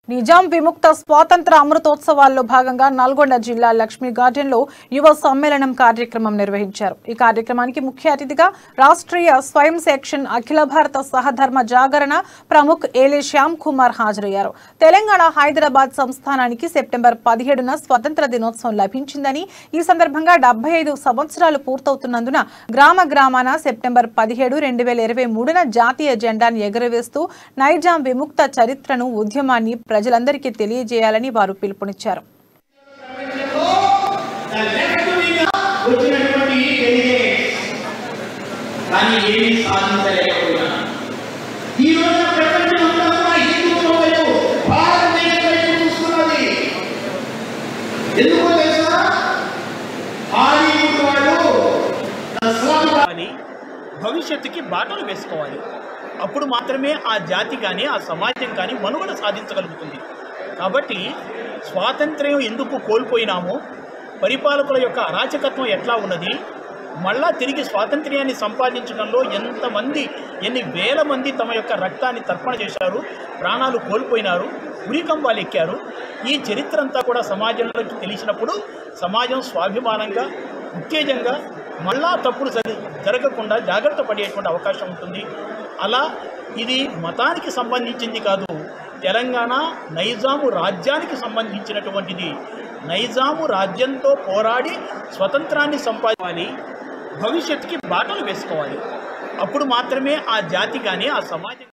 నిజాం విముక్త స్వాతంత్ర అమృతోత్సవాల్లో భాగంగా నల్గొండ జిల్లా లక్ష్మీ గార్డెన్ లో యువ సమ్మేళనం కార్యక్రమం నిర్వహించారు ఈ కార్యక్రమానికి ముఖ్య అతిథిగా రాష్ట్రీయ స్వయం సెక్షన్ అఖిల భారత సహధర్మ జాగరణ ప్రముఖ్ ఏలే శ్యామ్ కుమార్ హాజరయ్యారు తెలంగాణ హైదరాబాద్ సంస్థానానికి సెప్టెంబర్ పదిహేడున స్వతంత్ర దినోత్సవం లభించిందని ఈ సందర్భంగా డెబ్బై ఐదు సంవత్సరాలు పూర్తవుతున్నందున గ్రామ గ్రామాన సెప్టెంబర్ పదిహేడు రెండు వేల ఇరవై మూడున జాతీయ జెండాను ఎగురవేస్తూ నైజాం విముక్త చరిత్రను ఉద్యమాన్ని ప్రజలందరికీ తెలియజేయాలని వారు పిలుపునిచ్చారు వచ్చినటువంటి delegates. కానీ ఏమీ సాధించలేకపోయినా ఈ రోజు ప్రపంచం అంతా కూడా హిందువుల వైపు భారతదేశం వైపు చూస్తున్నది ఎందుకో తెలుసా హాలీవుడ్ వాళ్ళు ఇస్లాం కానీ భవిష్యత్తుకి బాటలు వేసుకోవాలి అప్పుడు మాత్రమే ఆ జాతి కానీ ఆ సమాజం కానీ మనుగడ సాధించగలుగుతుంది కాబట్టి స్వాతంత్ర్యం ఎందుకు కోల్పోయినామో పరిపాలకుల యొక్క అరాచకత్వం ఎట్లా ఉన్నది మళ్ళా తిరిగి స్వాతంత్ర్యాన్ని సంపాదించడంలో ఎంతమంది ఎన్ని వేల మంది తమ యొక్క రక్తాన్ని తర్పణ చేశారు ప్రాణాలు కోల్పోయినారు ఉరికంబాలు ఎక్కారు ఈ చరిత్ర అంతా కూడా సమాజంలోకి తెలిసినప్పుడు సమాజం స్వాభిమానంగా ఉత్తేజంగా మళ్ళా తప్పుడు సరి జరగకుండా జాగ్రత్త పడేటువంటి అవకాశం ఉంటుంది అలా ఇది మతానికి సంబంధించింది కాదు తెలంగాణ నైజాము రాజ్యానికి సంబంధించినటువంటిది నైజాము రాజ్యంతో పోరాడి స్వతంత్రాన్ని సంపాదించాలి భవిష్యత్తుకి బాటలు వేసుకోవాలి అప్పుడు మాత్రమే ఆ జాతి కానీ ఆ సమాజం